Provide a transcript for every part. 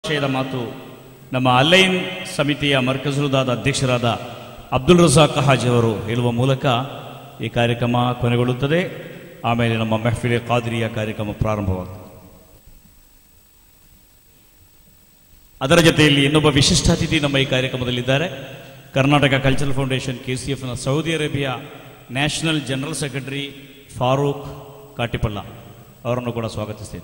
ವಿಷಯದ ಮಾತು ನಮ್ಮ ಅಲೈನ್ ಸಮಿತಿಯ ಮರ್ಕಜುದಾದ ಅಧ್ಯಕ್ಷರಾದ ಅಬ್ದುಲ್ ರಜಾಕ್ ಹಾಜಿ ಅವರು ಹೇಳುವ ಮೂಲಕ ಈ ಕಾರ್ಯಕ್ರಮ ಕೊನೆಗೊಳ್ಳುತ್ತದೆ ಆಮೇಲೆ ನಮ್ಮ ಮೆಹಫಿಲೆ ಕಾದ್ರಿಯ ಕಾರ್ಯಕ್ರಮ ಪ್ರಾರಂಭವಾಗುತ್ತದೆ ಅದರ ಜೊತೆಯಲ್ಲಿ ಇನ್ನೊಬ್ಬ ವಿಶಿಷ್ಟ ಅತಿಥಿ ನಮ್ಮ ಈ ಕಾರ್ಯಕ್ರಮದಲ್ಲಿದ್ದಾರೆ Karnataka cultural foundation K C ಎಫ್ನ Saudi Arabia national general secretary Farooq Katipalla ಅವರನ್ನು ಕೂಡ ಸ್ವಾಗತಿಸ್ತೇನೆ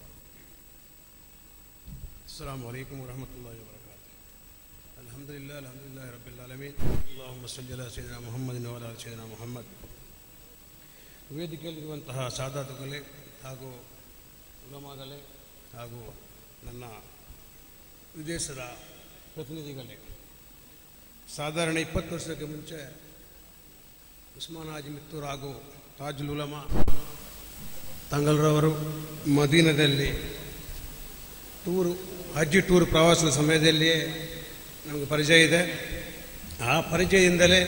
السلام عليكم ورحمة الله وبركاته الحمد لله الحمد لله رب العالمين اللهم صل على سيدنا محمد وعلى آل سيدنا محمد ವೇದಿಕೆಯಲ್ಲಿರುವಂತಹ ಸಾಧಾತುಗಳೇ ಹಾಗೂ ಉಲಮಾಗಳೇ ಹಾಗೂ ನನ್ನ ವಿದೇಶದ ಪ್ರತಿನಿಧಿಗಳೇ ಸಾಧಾರಣ ಇಪ್ಪತ್ತು ವರ್ಷಕ್ಕೆ ಮುಂಚೆ ಉಸ್ಮಾನ್ ಹಾಜಿ ಮಿತ್ತೂರ್ ಹಾಗೂ ತಾಜುಲ್ ಉಲಮಾ ತಂಗಲ್ರವರು ಮದೀನದಲ್ಲಿ ಟೂರು ಹಜ್ಜಿ ಟೂರ್ ಪ್ರವಾಸದ ಸಮಯದಲ್ಲಿಯೇ ನಮಗೆ ಪರಿಚಯ ಇದೆ ಆ ಪರಿಚಯದಿಂದಲೇ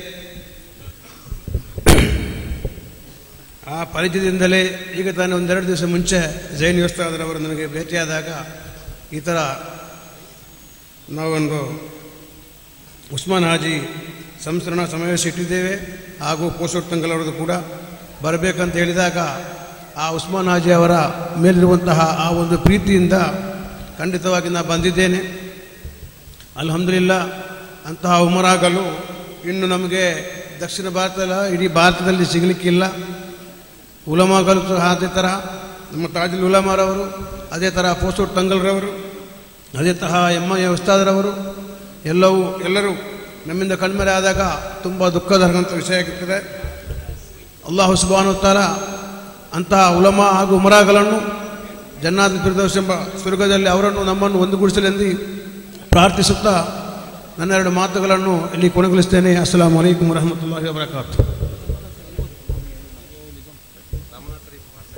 ಆ ಪರಿಚಯದಿಂದಲೇ ಈಗ ತಾನೇ ಒಂದೆರಡು ದಿವಸ ಮುಂಚೆ ಜೈನ್ ಯೋಸ್ತಾದರವರು ನನಗೆ ಭೇಟಿಯಾದಾಗ ಈ ಥರ ನಾವೊಂದು ಉಸ್ಮಾನ್ ಹಾಜಿ ಸಂಸ್ಮರಣ ಸಮಾವೇಶ ಇಟ್ಟಿದ್ದೇವೆ ಹಾಗೂ ಪೋಷರ್ ತಂಗಲವರದು ಕೂಡ ಬರಬೇಕಂತ ಹೇಳಿದಾಗ ಆ ಉಸ್ಮಾನ್ ಹಾಜಿ ಅವರ ಮೇಲಿರುವಂತಹ ಆ ಒಂದು ಪ್ರೀತಿಯಿಂದ ಖಂಡಿತವಾಗಿ ನಾನು ಬಂದಿದ್ದೇನೆ ಅಲ್ಹಮ್ದುಲಿಲ್ಲ ಅಂತಹ ಉಮರಾಗಲು ಇನ್ನು ನಮಗೆ ದಕ್ಷಿಣ ಭಾರತದ ಇಡೀ ಭಾರತದಲ್ಲಿ ಸಿಗಲಿಕ್ಕಿಲ್ಲ ಉಲಮಾಗಲು ಸಹ ಅದೇ ಥರ ನಮ್ಮ ತಾಜುಲ್ ಉಲಮಾರವರು ಅದೇ ಥರ ಪೋಸೂರ್ ತಂಗಲ್ರವರು ಅದೇ ತರಹ ಎಮ್ಮ ಎ ಉಸ್ತಾದರವರು ಎಲ್ಲವೂ ಎಲ್ಲರೂ ನಮ್ಮಿಂದ ಕಣ್ಮರೆ ಆದಾಗ ತುಂಬ ದುಃಖದರಂಥ ವಿಷಯ ಆಗಿರ್ತದೆ ಅಲ್ಲಾಹು ಸುಬಾನು ತಾಲ ಅಂತಹ ಉಲಮಾ ಹಾಗೂ ಉಮರಾಗಳನ್ನು ಜನ್ನಾದ ಫಿರ್ದೌಸ್ ಎಂಬ ಸ್ವರ್ಗದಲ್ಲಿ ಅವರನ್ನು ನಮ್ಮನ್ನು ಒಂದುಗೂಡಿಸಲೆಂದು ಪ್ರಾರ್ಥಿಸುತ್ತಾ ನನ್ನೆರಡು ಮಾತುಗಳನ್ನು ಇಲ್ಲಿ ಕೊನೆಗೊಳಿಸ್ತೇನೆ ಅಸ್ಸಲಾಂ ವಲೈಕುಮ್ ವರಹಮತುಲ್ಲಾಹಿ ವಬರಕಾತು